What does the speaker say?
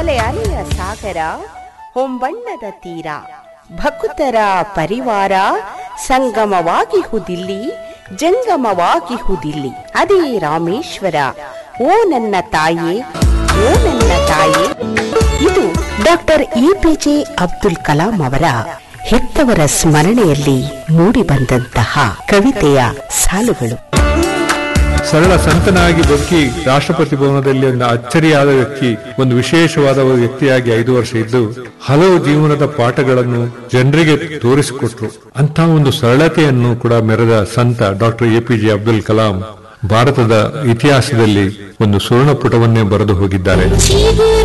ಅಲೆ ಅಲೆಯ ಸಾಗರ ಹೊಂಬಣ್ಣದ ತೀರ ಭಕುತರ ಪರಿವಾರ ಸಂಗಮವಾಗಿಹುದಿಲ್ಲಿ ಜಂಗಮವಾಗಿಹುದಿಲ್ಲಿ ಅದೇ ರಾಮೇಶ್ವರ ಓ ನನ್ನ ತಾಯೇ ಓ ನನ್ನ ತಾಯೇ ಇದು ಡಾಕ್ಟರ್ ಎಪಿಜೆ ಅಬ್ದುಲ್ ಕಲಾಂ ಅವರ ಹೆತ್ತವರ ಸ್ಮರಣೆಯಲ್ಲಿ ಮೂಡಿಬಂದಂತಹ ಕವಿತೆಯ ಸಾಲುಗಳು ಸರಳ ಸಂತನಾಗಿ ಬದುಕಿ ರಾಷ್ಟ್ರಪತಿ ಭವನದಲ್ಲಿ ಒಂದು ಅಚ್ಚರಿಯಾದ ವ್ಯಕ್ತಿ ಒಂದು ವಿಶೇಷವಾದ ವ್ಯಕ್ತಿಯಾಗಿ ಐದು ವರ್ಷ ಇದ್ದು ಹಲವು ಜೀವನದ ಪಾಠಗಳನ್ನು ಜನರಿಗೆ ತೋರಿಸಿಕೊಟ್ರು ಅಂತ ಒಂದು ಸರಳತೆಯನ್ನು ಕೂಡ ಮೆರೆದ ಸಂತ ಡಾಕ್ಟರ್ ಎಪಿಜೆ ಅಬ್ದುಲ್ ಕಲಾಂ ಭಾರತದ ಇತಿಹಾಸದಲ್ಲಿ ಒಂದು ಸುವರ್ಣ ಪುಟವನ್ನೇ ಬರೆದು ಹೋಗಿದ್ದಾರೆ ಚಿಗುರ